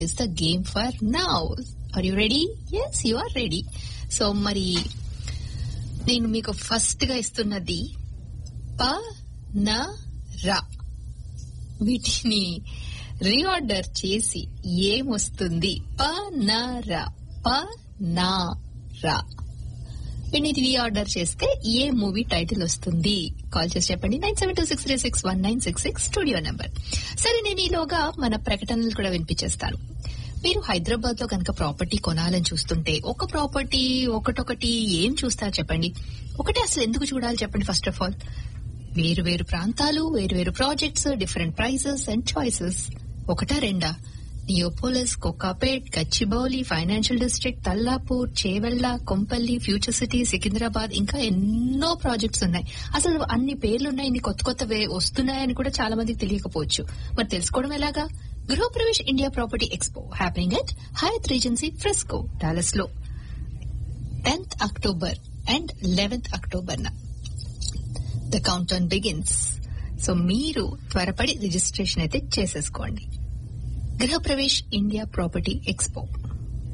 is the game for now are you ready yes you are ready so మరి నేను మీకు first గా ఇస్తున్నది ప న రా వీటిని రీఆర్డర్ చేసి ఏమొస్తుంది ప న ర ప నా రా వీటిని రీఆర్డర్ చేస్తే ఏ మూవీ టైటిల్ వస్తుంది కాల్ చేసి చెప్పండి nine seven two six three six one nine six six studio number సరే నేను ఈలోగా మన ప్రకటనలు కూడా వినిపించేస్తాను మీరు హైదరాబాద్ లో కనుక ప్రాపర్టీ కొనాలని చూస్తుంటే ఒక ప్రాపర్టీ ఒకటొకటి ఏం చూస్తారు చెప్పండి ఒకటే అసలు ఎందుకు చూడాలి చెప్పండి ఫస్ట్ ఆఫ్ ఆల్ వేరు వేరు ప్రాంతాలు వేరు వేరు projects different prices and choices ఒకటా రెండా Neopolis Kokapet Gachibowli financial district Tellapur Chevella Kompally future city Secunderabad ఇంకా ఎన్నో ప్రాజెక్ట్స్ ఉన్నాయి అసలు అన్ని పేర్లున్నాయి ఇన్ని కొత్త కొత్త వస్తున్నాయని కూడా చాలా మందికి తెలియకపోవచ్చు మరి తెలుసుకోవడం ఎలాగా Grihapravesh India property expo happening at Hyatt Regency Frisco Dallas లో tenth October and eleventh October న the countdown begins so మీరు త్వరపడి రిజిస్ట్రేషన్ అయితే చేసేసుకోండి గృహప్రవేశ్ ఇండియా ప్రాపర్టీ ఎక్స్పో